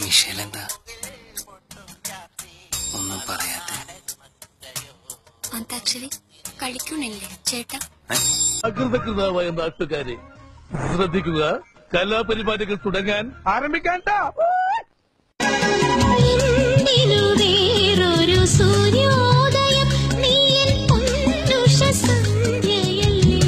Michel എന്താ ഒന്നും പറയാത്ത അന്താക്ഷരി കളിക്കണില്ലേ ചേട്ടാ അകൃതകൃതമായ നാട്ടുകാരെ ശ്രദ്ധിക്കുക കലാപരിപാടികൾ തുടങ്ങാൻ ആരംഭിക്കാൻ എന്തിനു വേറൊരു സൂര്യോദയം നീയൻ പൊന്നുഷ സന്ധ്യയല്ലേ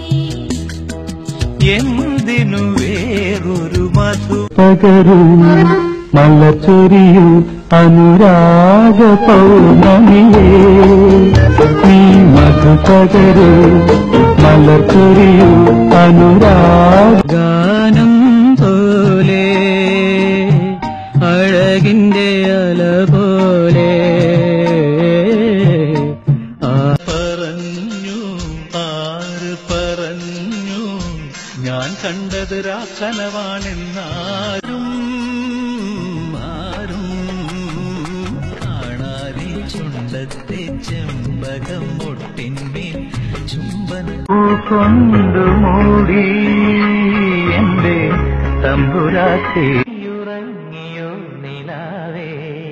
എന്തിനു വേറൊരു മധു പകരൂ മലച്ചൊരിയൂ അനുരാഗ പൗർണമിയേ നീ മധു പകരൂ മലച്ചൊരിയൂ അനുരാഗ ഗാനം പോലെ അഴകിന്റെ അല പോലെ ആ പറഞ്ഞു ആര് പറഞ്ഞു ഞാൻ കണ്ടത് രാക്കനവാണെന്നാരും ആരും കാണാതെ ചുണ്ടത്തെ ചെമ്പകം മുട്ടിന്മേൽ ചുംബന കൊണ്ടു മൂടി എന്റെ തമ്പുരാട്ടി ഉറങ്ങിയോ നിലാവേ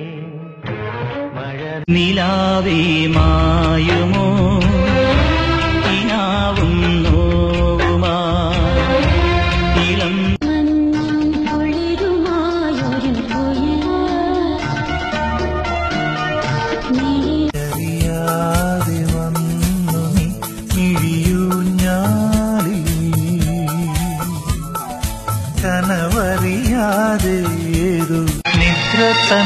മഴ നിലാവേ മായുമോ ഇനാവും നോവുമാ ഇളം ഒളിരുമായൊരു പൊയ്യ നീ അറിയാതെ വന്നു നീ മിഴിയൂഞ്ഞാലിൽ കനവറിയാതെ ഏതു നിദ്ര തൻ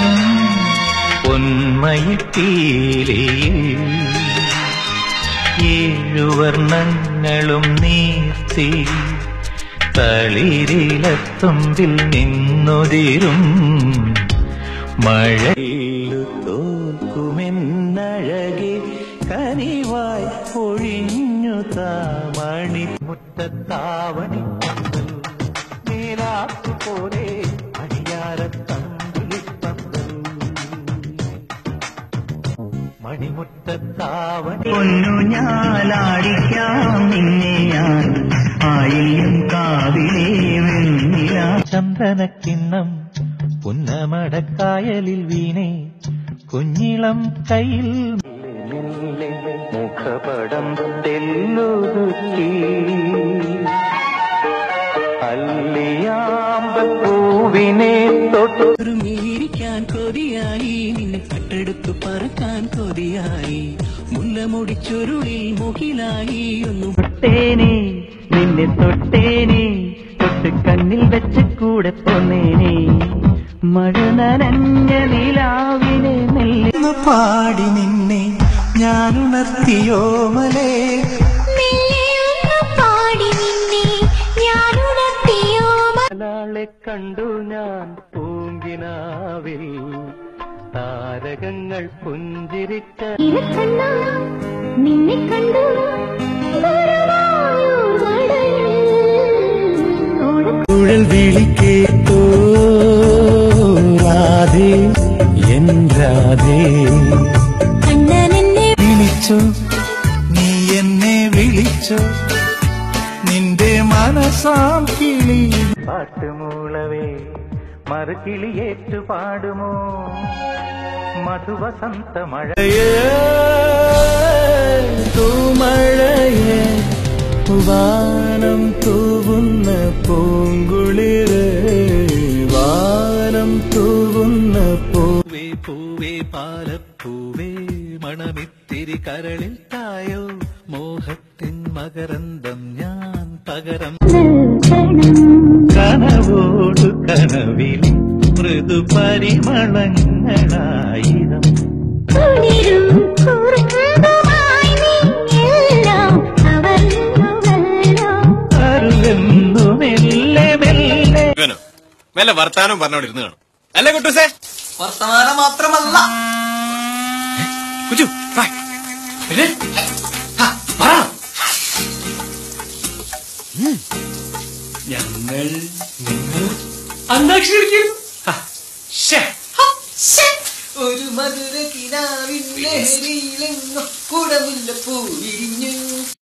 പൊന്മയിട്ടീലയിൽ ഏഴുവർണ്ണങ്ങളും നീർത്തി തളിരിലത്തുമ്പിൽ നിന്നുതിരും മഴയിലു തോൽക്കുമെന്നഴകെ കനിവായി ഒഴിഞ്ഞു താമണി മുറ്റത്താവണി പന്തൽ നീലാത്തു പോലെ അടിയാരത്തമ്പിളിപ്പന്തൽ മണിമുറ്റത്താവണി പൊന്നു ഞാലാടിക്കാം നിന്നെ ഞാൻ ആയിരം കാവിലെ വെണ്ണില ചന്ദനക്കിണ്ണം പുന്നമടക്കായലിൽ വീണേ കുഞ്ഞിളം കയ്യിൽ മുഖപടം തെല്ലൊതുക്കി അല്ലിയാമ്പൽ പൂവിനെ തൊട്ടൊരു മീരിക്കാൻ കൊതിയായി നിന്നെ കട്ടെടുത്തു പറക്കാൻ കൊതിയായി മുല്ലമുടി ചുരുളിൽ മുകിലായി ഒന്നു തൊട്ടേനെ നിന്നെ തൊട്ടേനെ തൊട്ട് കണ്ണിൽ വെച്ച് കൂടെ പോന്നേനെ മഴ നനഞ്ഞ നിലാവിനെ മെല്ലെ പാടി നിന്നെ ഞാൻ ഉണർത്തിയോമലേ മെല്ലെയൊന്നു പാടി നിന്നെ ഞാനുണർത്തിയോ നാളെ കണ്ടു ഞാൻ പൂങ്കിനാവിൽ താരകങ്ങൾ പുഞ്ചിരിച്ച ഇര കണ്ടു നിന്നെ കണ്ടു ഗുരുവായൂർ നടയിൽ ഓട കുഴൽ വിളിക്കേത്തോ രാധേ എൻ രാധേ കണ്ണനെന്നെ വിളിച്ചു നീ എന്നെ വിളിച്ചു നിന്റെ മനസാം കിളി പാട്ടുമൂളവേ മറുകിളിയേറ്റു പാടുമോ മധുവസന്ത മഴയേ തൂമഴയേ വാനം തൂവുന്ന പൂങ്കുളിര് വാനം തൂവുന്ന പൂവേ പൂവേ പാലപ്പൂവേ മണമിത്തിരി കരളിൽ തായോ മോഹത്തിൻ മകരന്തം ഞാൻ പകരം കനവോടു കനവിൽ മൃദു പരിമളങ്ങളായിരം കുളിരും കുറുമ്പുമായി നീ എല്ലാം കവർന്നുവല്ലോ അരുവെന്നു മെല്ലെ മെല്ലെ ഇവനോ വല്ല വർത്താനം പറഞ്ഞോണ്ടിരുന്ന് കാണും അല്ലേ കുട്ടൂസേ വർത്തമാനം മാത്രമല്ല കുജു ഹായ്. പിന്നെ? ഹാ, പറ. ഉം. ഞങ്ങൾ നിങ്ങൾ അന്താക്ഷരി ഒരു മധുര കിനാവിൻ ലഹരിയിലെങ്ങോ കുടമുല്ല പൂ വിരിഞ്ഞു